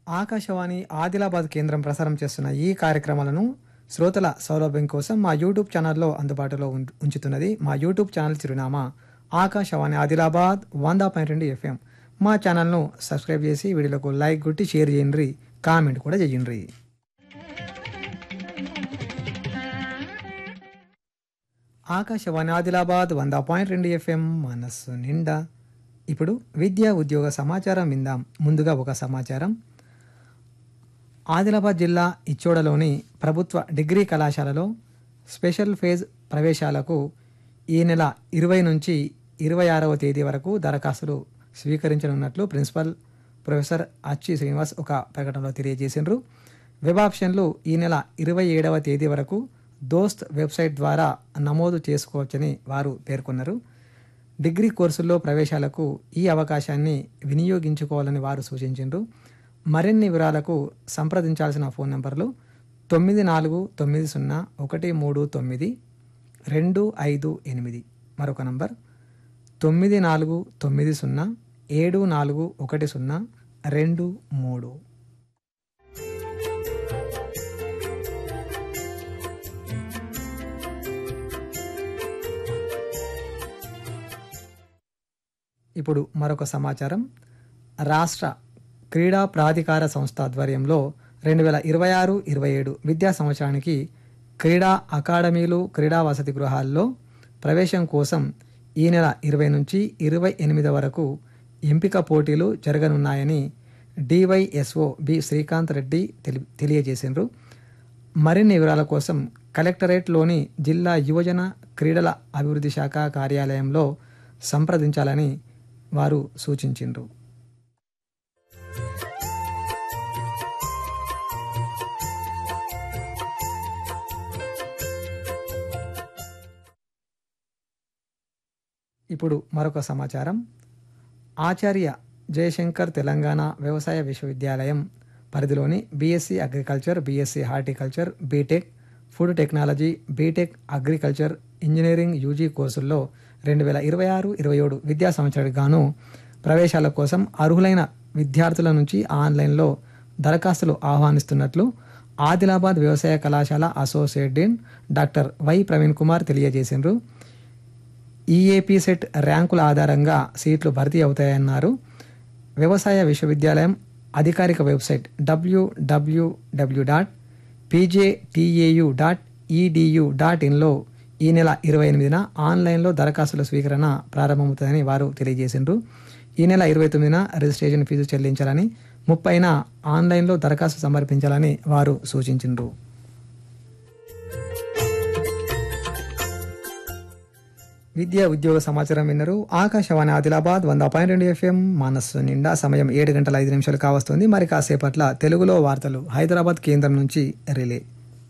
ఆకాశవాణి ఆదిలాబాద్ కేంద్రం ప్రసారం చేస్తున్న ఈ కార్యక్రమాలను శ్రోతల సౌలభ్యం కోసం మా యూట్యూబ్ ఛానల్లో అందుబాటులో ఉం- ఉంచుతున్నది మా యూట్యూబ్ ఛానల్ చిరునామా ఆకాశవాణి ఆదిలాబాద్ వంద పాయింట్ రెండు ఎఫ్ఎం మా ఛానల్ను సబ్స్క్రైబ్ చేసి వీడియోలకు లైక్ కొట్టి షేర్ చేయండి కామెంట్ కూడా చేయండి ఆకాశవాణి ఆదిలాబాద్ వంద పాయింట్ రెండు ఎఫ్ఎం మనస్సు నిండా ఇప్పుడు విద్యా ఉద్యోగ సమాచారం విందాం ముందుగా ఒక సమాచారం ఆదిలాబాద్ జిల్లా ఇచ్చోడలోని ప్రభుత్వ డిగ్రీ కళాశాలలో స్పెషల్ ఫేజ్ ప్రవేశాలకు ఈ నెల ఇరవై నుంచి ఇరవై ఆరవ తేదీ వరకు దరఖాస్తులు స్వీకరించనున్నట్లు ప్రిన్సిపల్ ప్రొఫెసర్ అచ్చి శ్రీనివాస్ ఒక ప్రకటనలో తెలియజేసిండ్రు వెబ్ ఆప్షన్లు ఈ నెల ఇరవై ఏడవ తేదీ వరకు దోస్త్ వెబ్సైట్ ద్వారా నమోదు చేసుకోవచ్చని వారు పేర్కొన్నారు డిగ్రీ కోర్సుల్లో ప్రవేశాలకు ఈ అవకాశాన్ని వినియోగించుకోవాలని వారు సూచించారు మరిన్ని వివరాలకు సంప్రదించాల్సిన ఫోన్ నంబర్లు తొమ్మిది నాలుగు తొమ్మిది సున్నా ఒకటి మూడు తొమ్మిది రెండు ఐదు ఎనిమిది మరొక నంబర్ తొమ్మిది నాలుగు తొమ్మిది సున్నా ఏడు నాలుగు ఒకటి సున్నా రెండు మూడు ఇప్పుడు మరొక సమాచారం రాష్ట్ర క్రీడా ప్రాధికార సంస్థ ఆధ్వర్యంలో రెండు వేల ఇరవై ఆరు ఇరవై ఏడు విద్యా సంవత్సరానికి క్రీడా అకాడమీలు క్రీడా వసతి గృహాల్లో ప్రవేశం కోసం ఈ నెల ఇరవై నుంచి ఇరవై ఎనిమిది వరకు ఎంపిక పోటీలు జరగనున్నాయని డివైఎస్ఓ బి శ్రీకాంత్ రెడ్డి తెలి తెలియజేసిండ్రు మరిన్ని వివరాల కోసం కలెక్టరేట్లోని జిల్లా యువజన క్రీడల అభివృద్ధి శాఖ కార్యాలయంలో సంప్రదించాలని వారు సూచించిండ్రు ఇప్పుడు మరొక సమాచారం ఆచార్య జయశంకర్ తెలంగాణ వ్యవసాయ విశ్వవిద్యాలయం పరిధిలోని BSc agriculture BSc horticulture BTech food technology BTech agriculture engineering UG కోర్సుల్లో రెండు వేల ఇరవై ఆరు ఇరవై ఏడు విద్యా సంవత్సరానికి గాను ప్రవేశాల కోసం అర్హులైన విద్యార్థుల నుంచి ఆన్లైన్లో దరఖాస్తులు ఆహ్వానిస్తున్నట్లు ఆదిలాబాద్ వ్యవసాయ కళాశాల associate dean doctor Y Praveen Kumar తెలియజేసిండ్రు ఈఏపీ సెట్ ర్యాంకుల ఆధారంగా సీట్లు భర్తీ అవుతాయన్నారు వ్యవసాయ విశ్వవిద్యాలయం అధికారిక website W W W dot PJTAU dot EDU dot ఇన్లో ఈ నెల ఇరవై ఎనిమిదిన ఆన్లైన్లో దరఖాస్తుల స్వీకరణ ప్రారంభమవుతుందని వారు తెలియజేసిండ్రు ఈ నెల ఇరవై తొమ్మిదిన రిజిస్ట్రేషన్ ఫీజు చెల్లించాలని ముప్పైన ఆన్లైన్లో దరఖాస్తు సమర్పించాలని వారు సూచించిండ్రు విద్యా ఉద్యోగ సమాచారం విన్నారు ఆకాశవాణి ఆదిలాబాద్ వంద పాయింట్ రెండు ఎఫ్ఎం మనస్సు నిండా సమయం ఏడు గంటల ఐదు నిమిషాలు కావస్తుంది మరి కాసేపట్ల తెలుగులో వార్తలు హైదరాబాద్ కేంద్రం నుంచి రిలే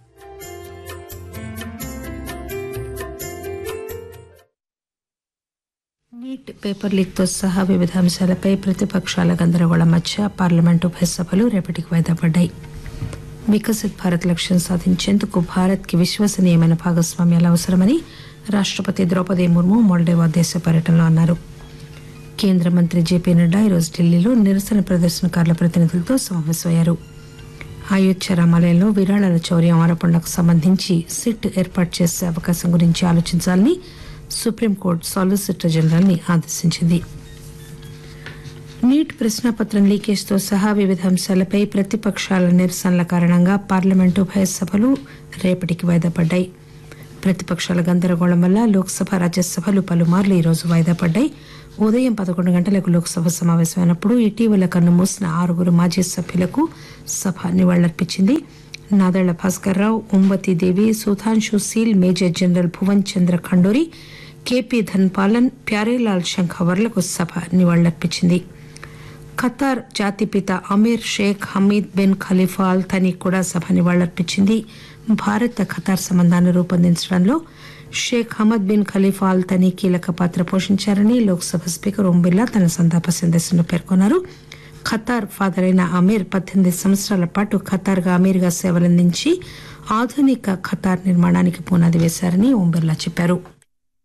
నీట్ పేపర్ లీక్తో సహా వివిధ అంశాలపై ప్రతిపక్షాల గందరగోళం మధ్య పార్లమెంటు ఉభయ సభలు రేపటికి వాయిదా పడ్డాయి వికసిత్ భారత్ లక్ష్యం సాధించేందుకు భారత్కి విశ్వసనీయమైన భాగస్వామ్యాలు అవసరమని రాష్ట్రపతి ద్రౌపది ముర్ము మోల్డోవా దేశ పర్యటనలో అన్నారు కేంద్ర మంత్రి జేపీ నడ్డా ఈరోజు ఢిల్లీలో నిరసన ప్రదర్శనకారుల ప్రతినిధులతో సమావేశమయ్యారు అయోధ్య రామాలయంలో విరాళాల చౌర్యం ఆరోపణలకు సంబంధించి సిట్ ఏర్పాటు చేసే అవకాశం గురించి ఆలోచించాలని సుప్రీంకోర్టు సాలిసిటర్ జనరల్ ని ఆదేశించింది నీట్ ప్రశ్నాపత్రం లీకేజ్తో సహా వివిధ అంశాలపై ప్రతిపక్షాల నిరసనల కారణంగా పార్లమెంటు ఉభయ సభలు రేపటికి వాయిదా పడ్డాయి ప్రతిపక్షాల గందరగోళం వల్ల లోక్సభ రాజ్యసభలు పలుమార్లు ఈరోజు వాయిదా పడ్డాయి ఉదయం పదకొండు గంటలకు లోక్సభ సమావేశమైనప్పుడు ఇటీవల కన్ను మూసిన ఆరుగురు మాజీ సభ్యులకు సభ నివాళులర్పించింది Nadella Bhaskar Rao Umbatidevi Sudhanshu Seal major general Bhuvan Chandra Khanduri KP Dhanapalan Pyarelal శంఖవర్లకు సభ నివాళులర్పించింది ఖతార్ జాతిపిత Amir Sheikh Hamid bin Khalifa Al Thani కూడా సభ నివాళులర్పించింది భారత ఖతార్ సంబంధాన్ని రూపొందించడంలో Sheikh Hamad bin Khalifa Al Thani కీలక పాత్ర పోషించారని లోక్సభ స్పీకర్ ఓం బిర్లా తన సంతాప సందేశంలో పేర్కొన్నారు ఖతార్ ఫాదర్ అయిన అమీర్ పద్దెనిమిది సంవత్సరాల పాటు ఖతార్గా అమీర్గా సేవలందించి ఆధునిక ఖతార్ నిర్మాణానికి పునాది వేశారని ఓం బిర్లా చెప్పారు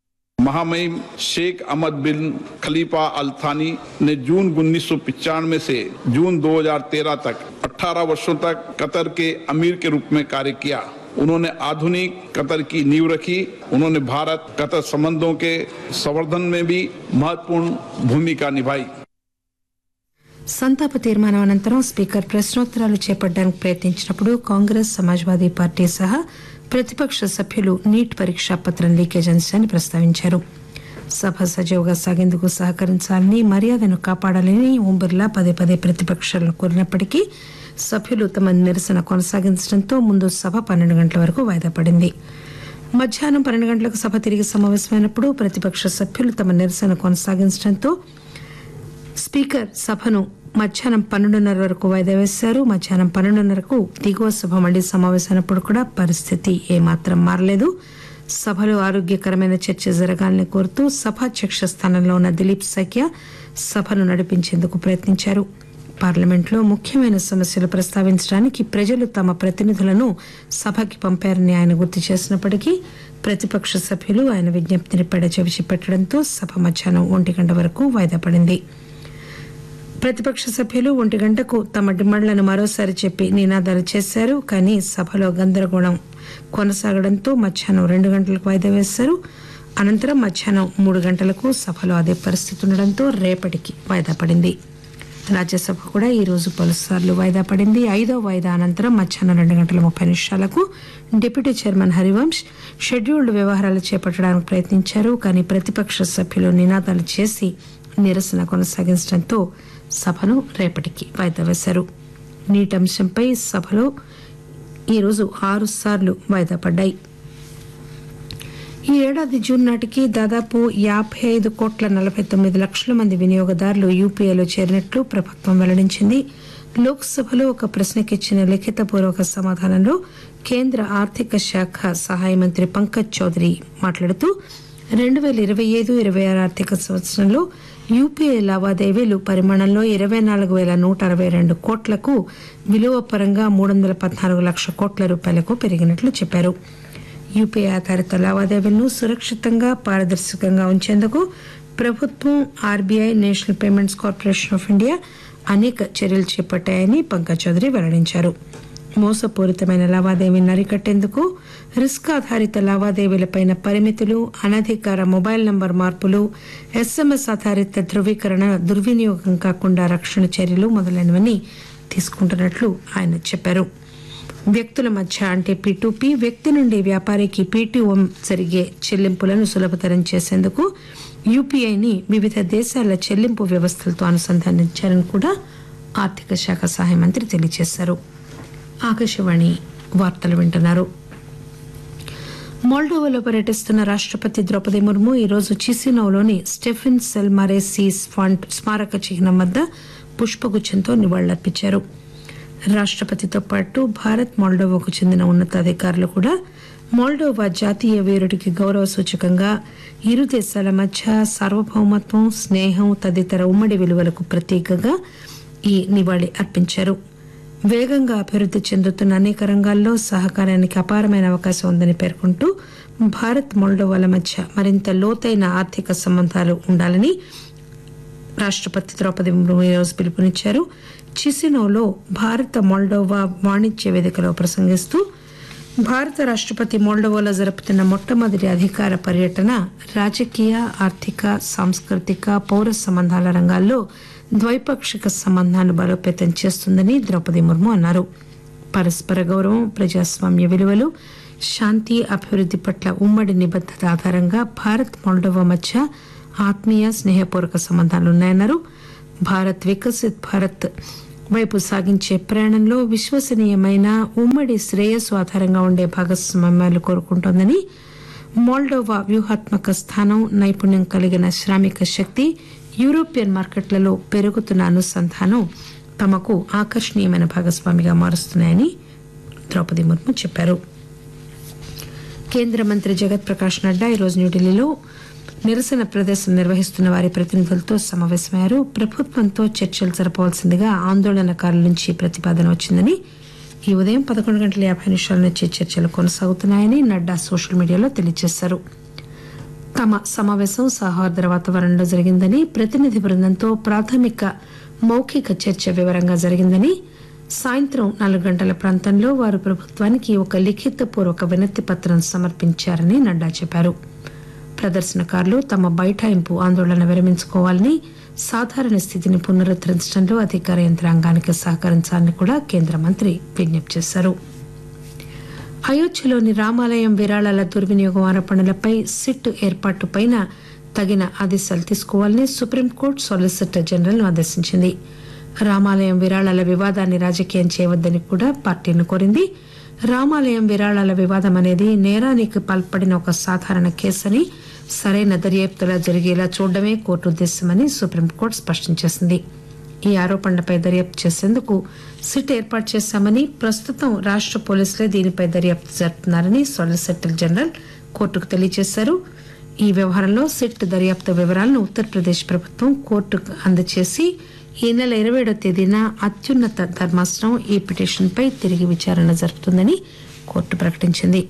महामहिम शेख अहमद बिन खलीफा अल थानी ने जून उन्नीस से जून 2013 तक 18 वर्षों तक कतर के अमीर के रूप में कार्य किया उन्होंने आधुनिक कतर की नींव रखी उन्होंने भारत कतर संबंधों के संवर्धन में भी महत्वपूर्ण भूमिका निभाई సంతాప తీర్మానం అనంతరం స్పీకర్ ప్రశ్నోత్తరాలు చేపట్టడానికి ప్రయత్నించినప్పుడు కాంగ్రెస్ సమాజ్వాదీ పార్టీ సహా ప్రతిపక్ష సభ్యులు నీట్ పరీక్షా పత్రం లీకేజ్ అంశాన్ని ప్రస్తావించారు సభ సజావుగా సాగేందుకు సహకరించాలని మర్యాదను కాపాడాలని ఓం బిర్లా పదే పదే ప్రతిపక్షాలను కోరినప్పటికీ సభ్యులు తమ నిరసన కొనసాగించడంతో ముందు సభ పన్నెండు గంటల వరకు వాయిదా పడింది మధ్యాహ్నం పన్నెండు గంటలకు సభ తిరిగి సమావేశమైనప్పుడు ప్రతిపక్ష సభ్యులు తమ నిరసన కొనసాగించడంతో స్పీకర్ సభను మధ్యాహ్నం పన్నెండున్నర వరకు వాయిదా వేశారు మధ్యాహ్నం పన్నెండున్నరకు దిగువ సభ మళ్లీ సమావేశమైనప్పుడు కూడా పరిస్థితి ఏమాత్రం మారలేదు సభలో ఆరోగ్యకరమైన చర్చ జరగాలని కోరుతూ సభాధ్యక్ష స్థానంలో ఉన్న దిలీప్ సఖ్య సభను నడిపించేందుకు ప్రయత్నించారు పార్లమెంట్లో ముఖ్యమైన సమస్యలు ప్రస్తావించడానికి ప్రజలు తమ ప్రతినిధులను సభకి పంపారని ఆయన గుర్తు చేసినప్పటికీ ప్రతిపక్ష సభ్యులు ఆయన విజ్ఞప్తిని పెడచెవిచి పెట్టడంతో సభ మధ్యాహ్నం ఒంటి గంట వరకు వాయిదా పడింది ప్రతిపక్ష సభ్యులు ఒంటి గంటకు తమ డిమాండ్లను మరోసారి చెప్పి నినాదాలు చేశారు కానీ సభలో గందరగోళం కొనసాగడంతో మధ్యాహ్నం రెండు గంటలకు వాయిదా వేశారు అనంతరం మధ్యాహ్నం మూడు గంటలకు సభలో అదే పరిస్థితి ఉండడంతో రేపటికి వాయిదా పడింది రాజ్యసభ కూడా ఈ రోజు పలుసార్లు వాయిదా పడింది ఐదో వాయిదా అనంతరం మధ్యాహ్నం రెండు గంటల ముప్పై నిమిషాలకు డిప్యూటీ చైర్మన్ హరివంశ్ షెడ్యూల్డ్ వ్యవహారాలు చేపట్టడానికి ప్రయత్నించారు కానీ ప్రతిపక్ష సభ్యులు నినాదాలు చేసి నిరసన కొనసాగించడంతో సభను రేపటికి వాయిదా వేశారు నీటి అంశంపై సభలో ఈరోజు ఆరు సార్లు వాయిదా పడ్డాయి ఈ ఏడాది జూన్ నాటికి దాదాపు యాభై ఐదు కోట్ల నలభై తొమ్మిది లక్షల మంది వినియోగదారులు యూపీఐలో చేరినట్లు ప్రభుత్వం వెల్లడించింది లోక్సభలో ఒక ప్రశ్నకి ఇచ్చిన లిఖితపూర్వక సమాధానంలో కేంద్ర ఆర్థిక శాఖ సహాయ మంత్రి పంకజ్ చౌదరి మాట్లాడుతూ రెండు వేల ఇరవై ఐదు ఇరవై ఆరు ఆర్థిక సంవత్సరంలో యూపీఐ లావాదేవీలు పరిమాణంలో ఇరవై నాలుగు వేల నూట అరవై రెండు కోట్లకు విలువ పరంగా మూడు వందల పద్నాలుగు లక్షల కోట్ల రూపాయలకు పెరిగినట్లు చెప్పారు యూపీఐ ఆధారిత లావాదేవీలను సురక్షితంగా పారదర్శకంగా ఉంచేందుకు ప్రభుత్వం RBI national payments corporation of India అనేక చర్యలు చేపట్టాయని పంకజ్ చౌదరి వెల్లడించారు మోసపూరితమైన లావాదేవీని అరికట్టేందుకు రిస్క్ ఆధారిత లావాదేవీలపై పరిమితులు అనధికార మొబైల్ నంబర్ మార్పులు ఎస్ఎంఎస్ ఆధారిత ధృవీకరణ దుర్వినియోగం కాకుండా రక్షణ చర్యలు మొదలైనవన్నీ తీసుకుంటున్నట్లు ఆయన చెప్పారు వ్యక్తుల మధ్య అంటే పీ వ్యక్తి నుండి వ్యాపారికి పీటీఓ జరిగే చెల్లింపులను సులభతరం చేసేందుకు యూపీఐని వివిధ దేశాల చెల్లింపు వ్యవస్థలతో అనుసంధానించారని కూడా ఆర్థిక శాఖ సహాయ మంత్రి తెలియజేశారు ఆకాశవాణి వార్తలు వింటున్నారు మోల్డోవాలో పర్యటిస్తున్న రాష్ట్రపతి ద్రౌపది ముర్ము ఈరోజు చిసినోలోని స్టెఫెన్ సెల్మారేసి ఫండ్ స్మారక చిహ్నం వద్ద పుష్పగుచ్చంతో నివాళులర్పించారు రాష్ట్రపతితో పాటు భారత్ మోల్డోవాకు చెందిన ఉన్నతాధికారులు కూడా మోల్డోవా జాతీయ వీరుడికి గౌరవ సూచకంగా ఇరు దేశాల మధ్య సార్వభౌమత్వం స్నేహం తదితర ఉమ్మడి విలువలకు ప్రతీకగా ఈ నివాళి అర్పించారు వేగంగా అభివృద్ధి చెందుతున్న అనేక రంగాల్లో సహకారానికి అపారమైన అవకాశం ఉందని పేర్కొంటూ భారత్ మోల్డోవాల మధ్య మరింత లోతైన ఆర్థిక సంబంధాలు ఉండాలని రాష్ట్రపతి ద్రౌపది ముర్ము ఈరోజు పిలుపునిచ్చారు చిసినోలో భారత మోల్డోవా వాణిజ్య వేదికలో ప్రసంగిస్తూ భారత రాష్ట్రపతి మోల్డోవాలో జరుపుతున్న మొట్టమొదటి అధికార పర్యటన రాజకీయ ఆర్థిక సాంస్కృతిక పౌర సంబంధాల రంగాల్లో ద్వైపాక్షిక సంబంధాలను బలోపేతం చేస్తుందని ద్రౌపది ముర్ము అన్నారు పరస్పర గౌరవం ప్రజాస్వామ్య విలువలు శాంతి అభివృద్ధి పట్ల ఉమ్మడి నిబద్ధత ఆధారంగా భారత్ మోల్డోవా మధ్య ఆత్మీయ స్నేహపూర్వక సంబంధాలున్నాయన్నారు భారత్ వికసిత్ భారత్ వైపు సాగించే ప్రయాణంలో విశ్వసనీయమైన ఉమ్మడి శ్రేయస్సు ఆధారంగా ఉండే భాగస్వామ్యాలు కోరుకుంటోందని మోల్డోవా వ్యూహాత్మక స్థానం నైపుణ్యం కలిగిన శ్రామిక శక్తి యూరోపియన్ మార్కెట్లలో పెరుగుతున్న అనుసంధానం తమకు ఆకర్షణీయమైన భాగస్వామిగా మారుస్తున్నాయని ద్రౌపది ముర్ము చెప్పారు కేంద్ర మంత్రి జగత్ ప్రకాష్ నడ్డా ఈరోజు న్యూఢిల్లీలో నిరసన ప్రదర్శన నిర్వహిస్తున్న వారి ప్రతినిధులతో సమావేశమయ్యారు ప్రభుత్వంతో చర్చలు జరపవలసిందిగా ఆందోళనకారుల నుంచి ప్రతిపాదన వచ్చిందని ఈ ఉదయం పదకొండు గంటల యాభై నిమిషాల నుంచి చర్చలు కొనసాగుతున్నాయని నడ్డా సోషల్ మీడియాలో తెలియజేశారు తమ సమావేశం సౌహార్ద వాతావరణంలో జరిగిందని ప్రతినిధి బృందంతో ప్రాథమిక మౌఖిక చర్చ వివరంగా జరిగిందని సాయంత్రం నాలుగు గంటల ప్రాంతంలో వారు ప్రభుత్వానికి ఒక లిఖితపూర్వక వినతి పత్రం సమర్పించారని నడ్డా చెప్పారు ప్రదర్శనకారులు తమ బైఠాయింపు ఆందోళన విరమించుకోవాలని సాధారణ స్థితిని పునరుద్దరించడంలో అధికార యంత్రాంగానికి సహకరించాలని కూడా కేంద్ర మంత్రి విజ్ఞప్తి చేశారు అయోధ్యలోని రామాలయం విరాళాల దుర్వినియోగం ఆరోపణలపై సిట్ ఏర్పాటుపైన తగిన ఆదేశాలు తీసుకోవాలని సుప్రీంకోర్టు సాలిసిటర్ జనరల్ ఆదేశించింది రామాలయం విరాళాల వివాదాన్ని రాజకీయం చేయవద్దని కూడా పార్టీని కోరింది రామాలయం విరాళాల వివాదం అనేది నేరానికి పాల్పడిన ఒక సాధారణ కేసని సరైన దర్యాప్తులా జరిగేలా చూడడమే కోర్టు ఉద్దేశమని సుప్రీంకోర్టు స్పష్టం చేసింది ఈ ఆరోపణలపై దర్యాప్తు చేసేందుకు సిట్ ఏర్పాటు చేశామని ప్రస్తుతం రాష్ట్ర పోలీసులే దీనిపై దర్యాప్తు జరుపుతున్నారని సాలిసిటర్ జనరల్ కోర్టుకు తెలియజేశారు ఈ వ్యవహారంలో సిట్ దర్యాప్తు వివరాలను ఉత్తరప్రదేశ్ ప్రభుత్వం కోర్టుకు అందజేసి ఈ నెల ఇరవై ఏడో తేదీన అత్యున్నత ధర్మాసనం ఈ పిటిషన్పై తిరిగి విచారణ జరుపుతుందని కోర్టు ప్రకటించింది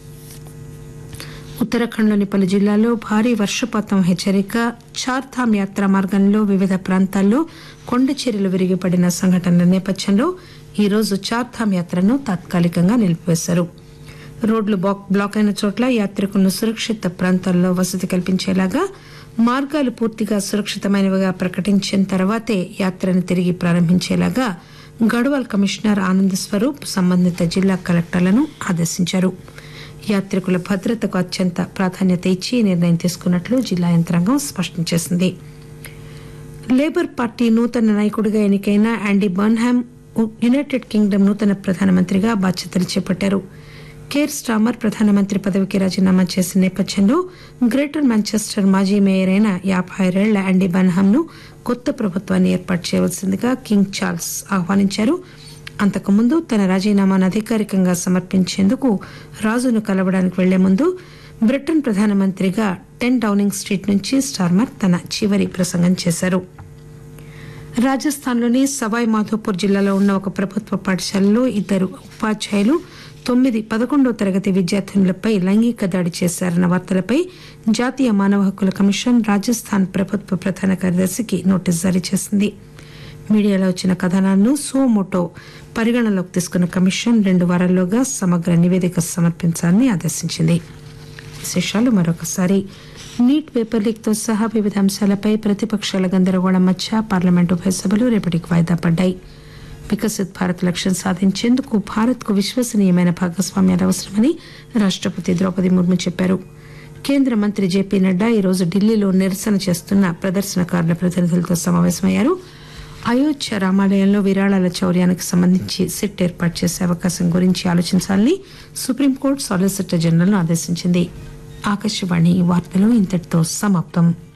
ఉత్తరాఖండ్లోని పలు జిల్లాల్లో భారీ వర్షపాతం హెచ్చరిక చార్ధామ్ యాత్ర మార్గంలో వివిధ ప్రాంతాల్లో కొండ చర్యలు విరిగిపడిన సంఘటనల నేపథ్యంలో ఈ రోజు చార్ధామ్ యాత్రను తాత్కాలికంగా నిలిపివేశారు రోడ్లు బ్లాక్ బ్లాక్ అయిన చోట్ల యాత్రికులను సురక్షిత ప్రాంతాల్లో వసతి కల్పించేలాగా మార్గాలు పూర్తిగా సురక్షితమైనవిగా ప్రకటించిన తర్వాతే యాత్రను తిరిగి ప్రారంభించేలాగా గడ్వాల్ కమిషనర్ ఆనంద్ స్వరూప్ సంబంధిత జిల్లా కలెక్టర్లను ఆదేశించారు యాత్రికుల భద్రతకు అత్యంత ప్రాధాన్యత ఇచ్చి ఈ నిర్ణయం తీసుకున్నట్లు జిల్లా యంత్రాంగం స్పష్టం చేసింది లేబర్ పార్టీ నూతన నాయకుడిగా ఎన్నికైన యాండీ బర్న్హామ్ యునైటెడ్ కింగ్డమ్ నూతన ప్రధానమంత్రిగా బాధ్యతలు చేపట్టారు కేర్ స్టామర్ ప్రధానమంత్రి పదవికి రాజీనామా చేసిన నేపథ్యంలో గ్రేటర్ మాంచెస్టర్ మాజీ మేయర్ అయిన యాభై ఆరేళ్ల యాండీ బన్హామ్ ను కొత్త ప్రభుత్వాన్ని ఏర్పాటు చేయవలసిందిగా కింగ్ చార్ల్స్ ఆహ్వానించారు అంతకుముందు తన రాజీనామాను అధికారికంగా సమర్పించేందుకు రాజును కలవడానికి వెళ్లే ముందు బ్రిటన్ ప్రధానమంత్రిగా టెన్ డౌనింగ్ స్ట్రీట్ నుంచి స్టార్మర్ తన చివరి ప్రసంగం చేశారు రాజస్థాన్లోని సవాయ్ మాధోపూర్ జిల్లాలో ఉన్న ఒక ప్రభుత్వ పాఠశాలలో ఇద్దరు ఉపాధ్యాయులు తొమ్మిది పదకొండో తరగతి విద్యార్థినులపై లైంగిక దాడి చేశారన్న వార్తలపై జాతీయ మానవ హక్కుల కమిషన్ రాజస్థాన్ ప్రభుత్వ ప్రధాన కార్యదర్శికి నోటీసు జారీ చేసింది మీడియాలో వచ్చిన కథనాలను సుమోటో పరిగణనలోకి తీసుకున్న కమిషన్ రెండు వారాల్లోగా సమగ్ర నివేదిక సమర్పించాలని ఆదేశించింది విశేషాలు మరొకసారి నీట్ పేపర్ లీక్ తో సహా వివిధ అంశాలపై ప్రతిపక్షాల గందరగోళం మధ్య పార్లమెంటు ఉభయ సభలు రేపటికి వాయిదా పడ్డాయి వికసిత్ భారత్ లక్ష్యం సాధించేందుకు భారత్ కు విశ్వసనీయమైన భాగస్వామ్యాలు అవసరమని రాష్టపతి ద్రౌపది ముర్ము చెప్పారు కేంద్ర మంత్రి జేపీ నడ్డా ఈరోజు ఢిల్లీలో నిరసన చేస్తున్న ప్రదర్శనకారుల ప్రతినిధులతో సమావేశమయ్యారు అయోధ్య రామాలయంలో విరాళాల చౌర్యానికి సంబంధించి సిట్ ఏర్పాటు చేసే అవకాశం గురించి ఆలోచించాలని సుప్రీంకోర్టు సాలిసిటర్ జనరల్ ఆదేశించింది ఆకాశవాణి వార్తలు ఇంతటితో సమాప్తం